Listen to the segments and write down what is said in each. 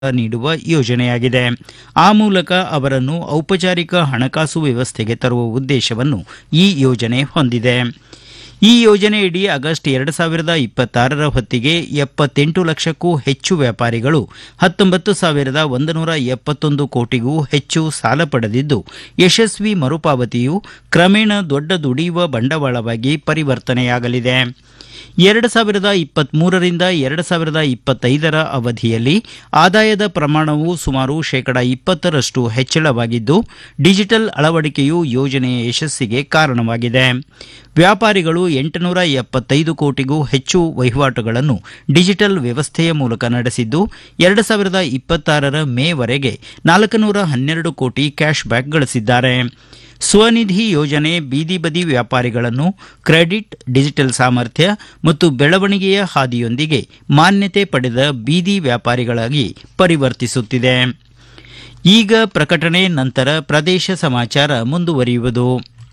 ನೀಡುವ ಯೋಜನೆಯಾಗಿದೆ ಆ ಮೂಲಕ ಅವರನ್ನು ಔಪಚಾರಿಕ ಹಣಕಾಸು ವ್ಯವಸ್ಥೆಗೆ ತರುವ ಉದ್ದೇಶವನ್ನು ಈ ಯೋಜನೆ ಹೊಂದಿದೆ ಈ ಯೋಜನೆಯಡಿ ಆಗಸ್ಟ್ ಎರಡು ಸಾವಿರದ ಇಪ್ಪತ್ತಾರರ ಹೊತ್ತಿಗೆ ಎಪ್ಪತ್ತೆಂಟು ಲಕ್ಷಕ್ಕೂ ಹೆಚ್ಚು ವ್ಯಾಪಾರಿಗಳು ಹತ್ತೊಂಬತ್ತು ಸಾವಿರದ ಒಂದು ನೂರ ಎಪ್ಪತ್ತೊಂದು ಕೋಟಿಗೂ ಹೆಚ್ಚು ಸಾಲ ಪಡೆದಿದ್ದು ಯಶಸ್ವಿ ಮರುಪಾವತಿಯು ಕ್ರಮೇಣ ದೊಡ್ಡ ದುಡಿಯುವ ಬಂಡವಾಳವಾಗಿ ಪರಿವರ್ತನೆಯಾಗಲಿದೆ ಎರಡು ಸಾವಿರದ ಇಪ್ಪತ್ಮೂರರಿಂದ ಎರಡು ಸಾವಿರದ ಇಪ್ಪತ್ತೈದರ ಅವಧಿಯಲ್ಲಿ ಆದಾಯದ ಪ್ರಮಾಣವು ಸುಮಾರು ಶೇಕಡ ಇಪ್ಪತ್ತರಷ್ಟು ಹೆಚ್ಚಳವಾಗಿದ್ದು ಡಿಜಿಟಲ್ ಅಳವಡಿಕೆಯು ಯೋಜನೆಯ ಯಶಸ್ಸಿಗೆ ಕಾರಣವಾಗಿದೆ ವ್ಯಾಪಾರಿಗಳು ಎಂಟುನೂರ ಎಪ್ಪತ್ತೈದು ಕೋಟಿಗೂ ಹೆಚ್ಚು ವಹಿವಾಟುಗಳನ್ನು ಡಿಜಿಟಲ್ ವ್ಯವಸ್ಥೆಯ ಮೂಲಕ ನಡೆಸಿದ್ದು ಎರಡು ಸಾವಿರದ ಇಪ್ಪತ್ತಾರರ ಮೇವರೆಗೆ ನಾಲ್ಕುನೂರ ಹನ್ನೆರಡು ಕೋಟಿ ಕ್ಯಾಶ್ ಬ್ಯಾಕ್ ಗಳಿಸಿದ್ದಾರೆ ಸ್ವನಿಧಿ ಯೋಜನೆ ಬೀದಿ ಬದಿ ವ್ಯಾಪಾರಿಗಳನ್ನು ಕ್ರೆಡಿಟ್ ಡಿಜಿಟಲ್ ಸಾಮರ್ಥ್ಯ ಮತ್ತು ಬೆಳವಣಿಗೆಯ ಹಾದಿಯೊಂದಿಗೆ ಮಾನ್ಯತೆ ಪಡೆದ ಬೀದಿ ವ್ಯಾಪಾರಿಗಳಾಗಿ ಪರಿವರ್ತಿಸುತ್ತಿದೆ ಈಗ ಪ್ರಕಟಣೆ ನಂತರ ಪ್ರದೇಶ ಸಮಾಚಾರ ಮುಂದುವರಿಯುವುದು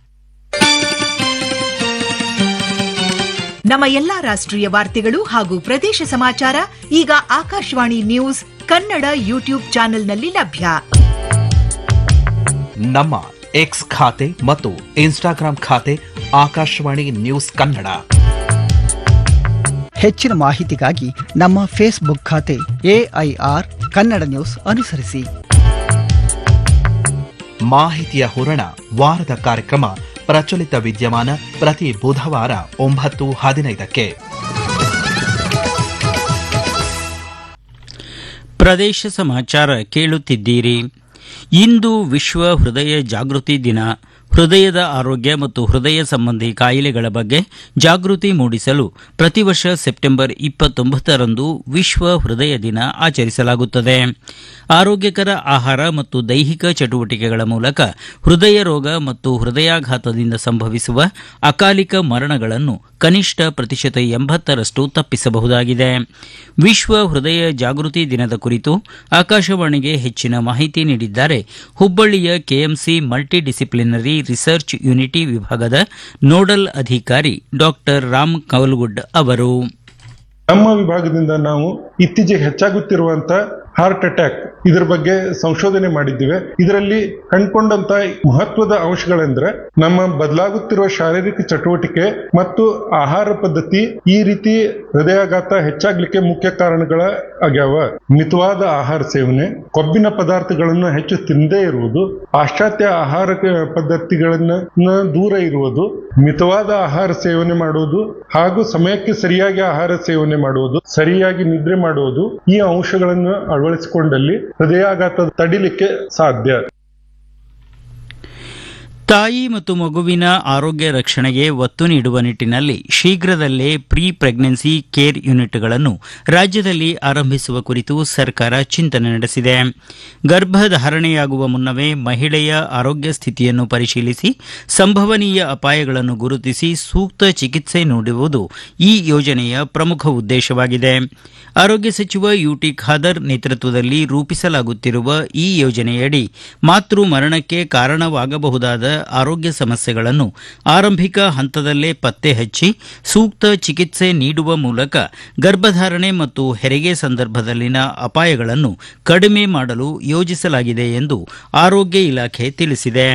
ನಮ್ಮ ಎಲ್ಲಾ ರಾಷ್ಟ್ರೀಯ ವಾರ್ತೆಗಳು ಹಾಗೂ ಪ್ರದೇಶ ಸಮಾಚಾರ ಈಗ ಆಕಾಶವಾಣಿ ನ್ಯೂಸ್ ಕನ್ನಡ ಯೂಟ್ಯೂಬ್ ಚಾನೆಲ್ನಲ್ಲಿ ಲಭ್ಯ ನಮ್ಮ ಎಕ್ಸ್ ಖಾತೆ ಮತ್ತು ಇನ್ಸ್ಟಾಗ್ರಾಂ ಖಾತೆ ಆಕಾಶವಾಣಿ ನ್ಯೂಸ್ ಕನ್ನಡ ಹೆಚ್ಚಿನ ಮಾಹಿತಿಗಾಗಿ ನಮ್ಮ ಫೇಸ್ಬುಕ್ ಖಾತೆ ಎಐಆರ್ ಕನ್ನಡ ನ್ಯೂಸ್ ಅನುಸರಿಸಿ ಮಾಹಿತಿಯ ಹೂರಣ ವಾರದ ಕಾರ್ಯಕ್ರಮ ಪ್ರಚಲಿತ ವಿದ್ಯಮಾನ ಪ್ರತಿ ಬುಧವಾರ ಒಂಬತ್ತು ಹದಿನೈದಕ್ಕೆ ಪ್ರದೇಶ ಸಮಾಚಾರ ಕೇಳುತ್ತಿದ್ದೀರಿ ಇಂದು ವಿಶ್ವ ಹೃದಯ ಜಾಗೃತಿ ದಿನ ಹೃದಯದ ಆರೋಗ್ಯ ಮತ್ತು ಹೃದಯ ಸಂಬಂಧಿ ಕಾಯಿಲೆಗಳ ಬಗ್ಗೆ ಜಾಗೃತಿ ಮೂಡಿಸಲು ಪ್ರತಿ ವರ್ಷ ಸೆಪ್ಟೆಂಬರ್ ಇಪ್ಪತ್ತೊಂಬತ್ತರಂದು ವಿಶ್ವ ಹೃದಯ ದಿನ ಆಚರಿಸಲಾಗುತ್ತದೆ ಆರೋಗ್ಯಕರ ಆಹಾರ ಮತ್ತು ದೈಹಿಕ ಚಟುವಟಿಕೆಗಳ ಮೂಲಕ ಹೃದಯ ರೋಗ ಮತ್ತು ಹೃದಯಾಘಾತದಿಂದ ಸಂಭವಿಸುವ ಅಕಾಲಿಕ ಮರಣಗಳನ್ನು ಕನಿಷ್ಠ ಪ್ರತಿಶತ ಎಂಬತ್ತರಷ್ಟು ತಪ್ಪಿಸಬಹುದಾಗಿದೆ ವಿಶ್ವ ಹೃದಯ ಜಾಗೃತಿ ದಿನದ ಕುರಿತು ಆಕಾಶವಾಣಿಗೆ ಹೆಚ್ಚಿನ ಮಾಹಿತಿ ನೀಡಿದ್ದಾರೆ ಹುಬ್ಬಳ್ಳಿಯ KMC multi disciplinary research unit ವಿಭಾಗದ ನೋಡಲ್ ಅಧಿಕಾರಿ ಡಾಕ್ಟರ್ ರಾಮ್ ಕವಲ್ಗುಡ್ ಅವರು ನಮ್ಮ ವಿಭಾಗದಿಂದ ನಾವು ಇತ್ತೀಚೆಗೆ ಹೆಚ್ಚಾಗುತ್ತಿರುವಂತ ಹಾರ್ಟ್ ಅಟ್ಯಾಕ್ ಇದರ ಬಗ್ಗೆ ಸಂಶೋಧನೆ ಮಾಡಿದ್ದೇವೆ ಇದರಲ್ಲಿ ಕಂಡುಕೊಂಡಂತ ಮಹತ್ವದ ಅಂಶಗಳೆಂದ್ರೆ ನಮ್ಮ ಬದಲಾಗುತ್ತಿರುವ ಶಾರೀರಿಕ ಚಟುವಟಿಕೆ ಮತ್ತು ಆಹಾರ ಪದ್ಧತಿ ಈ ರೀತಿ ಹೃದಯಾಘಾತ ಹೆಚ್ಚಾಗ್ಲಿಕ್ಕೆ ಮುಖ್ಯ ಕಾರಣಗಳ ಆಗ್ಯಾವ ಮಿತವಾದ ಆಹಾರ ಸೇವನೆ ಕೊಬ್ಬಿನ ಪದಾರ್ಥಗಳನ್ನು ಹೆಚ್ಚು ತಿನ್ನದೇ ಇರುವುದು ಪಾಶ್ಚಾತ್ಯ ಆಹಾರ ಪದ್ಧತಿಗಳನ್ನ ದೂರ ಇರುವುದು ಮಿತವಾದ ಆಹಾರ ಸೇವನೆ ಮಾಡುವುದು ಹಾಗೂ ಸಮಯಕ್ಕೆ ಸರಿಯಾಗಿ ಆಹಾರ ಸೇವನೆ ಮಾಡುವುದು ಸರಿಯಾಗಿ ನಿದ್ರೆ ಮಾಡುವುದು ಈ ಅಂಶಗಳನ್ನು ಅಳವಡಿಸಿಕೊಂಡಲ್ಲಿ ಹೃದಯಾಘಾತ ತಡಿಲಿಕ್ಕೆ ಸಾಧ್ಯ ತಾಯಿ ಮತ್ತು ಮಗುವಿನ ಆರೋಗ್ಯ ರಕ್ಷಣೆಗೆ ಒತ್ತು ನೀಡುವ ನಿಟ್ಟಿನಲ್ಲಿ ಶೀಘ್ರದಲ್ಲೇ ಪ್ರೀ ಪ್ರೆಗ್ನೆನ್ಸಿ ಕೇರ್ ಯೂನಿಟ್ಗಳನ್ನು ರಾಜ್ಯದಲ್ಲಿ ಆರಂಭಿಸುವ ಕುರಿತು ಸರ್ಕಾರ ಚಿಂತನೆ ನಡೆಸಿದೆ ಗರ್ಭಧಾರಣೆಯಾಗುವ ಮುನ್ನವೇ ಮಹಿಳೆಯ ಆರೋಗ್ಯ ಸ್ಥಿತಿಯನ್ನು ಪರಿಶೀಲಿಸಿ ಸಂಭವನೀಯ ಅಪಾಯಗಳನ್ನು ಗುರುತಿಸಿ ಸೂಕ್ತ ಚಿಕಿತ್ಸೆ ನೀಡುವುದು ಈ ಯೋಜನೆಯ ಪ್ರಮುಖ ಉದ್ದೇಶವಾಗಿದೆ ಆರೋಗ್ಯ ಸಚಿವ ಯುಟಿ ಖಾದರ್ ನೇತೃತ್ವದಲ್ಲಿ ರೂಪಿಸಲಾಗುತ್ತಿರುವ ಈ ಯೋಜನೆಯಡಿ ಮಾತೃ ಮರಣಕ್ಕೆ ಕಾರಣವಾಗಬಹುದಾದ ಆರೋಗ್ಯ ಸಮಸ್ಯೆಗಳನ್ನು ಆರಂಭಿಕ ಹಂತದಲ್ಲೇ ಪತ್ತೆ ಹಚ್ಚಿ ಸೂಕ್ತ ಚಿಕಿತ್ಸೆ ನೀಡುವ ಮೂಲಕ ಗರ್ಭಧಾರಣೆ ಮತ್ತು ಹೆರಿಗೆ ಸಂದರ್ಭದಲ್ಲಿನ ಅಪಾಯಗಳನ್ನು ಕಡಿಮೆ ಮಾಡಲು ಯೋಜಿಸಲಾಗಿದೆ ಎಂದು ಆರೋಗ್ಯ ಇಲಾಖೆ ತಿಳಿಸಿದೆ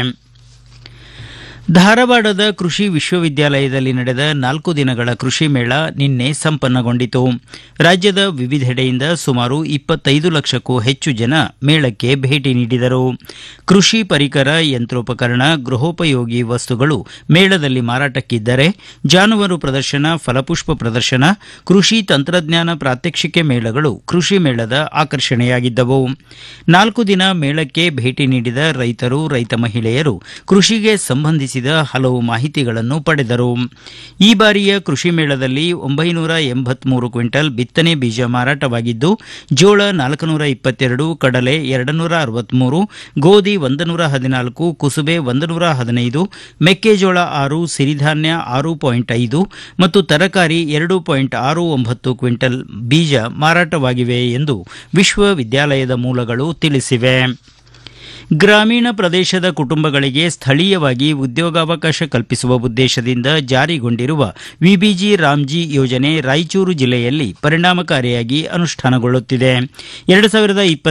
ಧಾರವಾಡದ ಕೃಷಿ ವಿಶ್ವವಿದ್ಯಾಲಯದಲ್ಲಿ ನಡೆದ ನಾಲ್ಕು ದಿನಗಳ ಕೃಷಿ ಮೇಳ ನಿನ್ನೆ ಸಂಪನ್ನಗೊಂಡಿತು ರಾಜ್ಯದ ವಿವಿಧೆಡೆಯಿಂದ ಸುಮಾರು ಇಪ್ಪತ್ತೈದು ಲಕ್ಷಕ್ಕೂ ಹೆಚ್ಚು ಜನ ಮೇಳಕ್ಕೆ ಭೇಟಿ ನೀಡಿದರು ಕೃಷಿ ಪರಿಕರ ಯಂತ್ರೋಪಕರಣ ಗೃಹೋಪಯೋಗಿ ವಸ್ತುಗಳು ಮೇಳದಲ್ಲಿ ಮಾರಾಟಕ್ಕಿದ್ದರೆ ಜಾನುವಾರು ಪ್ರದರ್ಶನ ಫಲಪುಷ್ಪ ಪ್ರದರ್ಶನ ಕೃಷಿ ತಂತ್ರಜ್ಞಾನ ಪ್ರಾತ್ಯಕ್ಷಿಕೆ ಮೇಳಗಳು ಕೃಷಿ ಮೇಳದ ಆಕರ್ಷಣೆಯಾಗಿದ್ದವು ನಾಲ್ಕು ದಿನ ಮೇಳಕ್ಕೆ ಭೇಟಿ ನೀಡಿದ ರೈತರು ರೈತ ಮಹಿಳೆಯರು ಕೃಷಿಗೆ ಸಂಬಂಧಿಸಿದ ಹಲವು ಮಾಹಿತಿಗಳನ್ನು ಪಡೆದರು ಈ ಬಾರಿಯ ಕೃಷಿ ಮೇಳದಲ್ಲಿ ಒಂಬೈನೂರ ಎಂಬತ್ಮೂರು ಕ್ವಿಂಟಲ್ ಬಿತ್ತನೆ ಬೀಜ ಮಾರಾಟವಾಗಿದ್ದು ಜೋಳ ನಾಲ್ಕುನೂರ ಇಪ್ಪತ್ತೆರಡು ಕಡಲೆ ಎರಡು ನೂರ ಅರವತ್ಮೂರು ಗೋಧಿ ಒಂದು ನೂರ ಹದಿನಾಲ್ಕು ಕುಸುಬೆ ಒಂದು ನೂರ ಹದಿನೈದು ಮೆಕ್ಕೆಜೋಳ ಆರು ಸಿರಿಧಾನ್ಯ ಆರು ಪಾಯಿಂಟ್ ಐದು ಮತ್ತು ತರಕಾರಿ ಎರಡು ಪಾಯಿಂಟ್ ಆರು ಒಂಬತ್ತು ಕ್ವಿಂಟಲ್ ಬೀಜ ಮಾರಾಟವಾಗಿವೆ ಎಂದು ವಿಶ್ವವಿದ್ಯಾಲಯದ ಮೂಲಗಳು ತಿಳಿಸಿವೆ ಗ್ರಾಮೀಣ ಪ್ರದೇಶದ ಕುಟುಂಬಗಳಿಗೆ ಸ್ಥಳೀಯವಾಗಿ ಉದ್ಯೋಗಾವಕಾಶ ಕಲ್ಪಿಸುವ ಉದ್ದೇಶದಿಂದ ಜಾರಿಗೊಂಡಿರುವ ವಿಬಿಜಿ ರಾಮ್ಜಿ ಯೋಜನೆ ರಾಯಚೂರು ಜಿಲ್ಲೆಯಲ್ಲಿ ಪರಿಣಾಮಕಾರಿಯಾಗಿ ಅನುಷ್ಠಾನಗೊಳ್ಳುತ್ತಿದೆ ಎರಡು ಸಾವಿರದ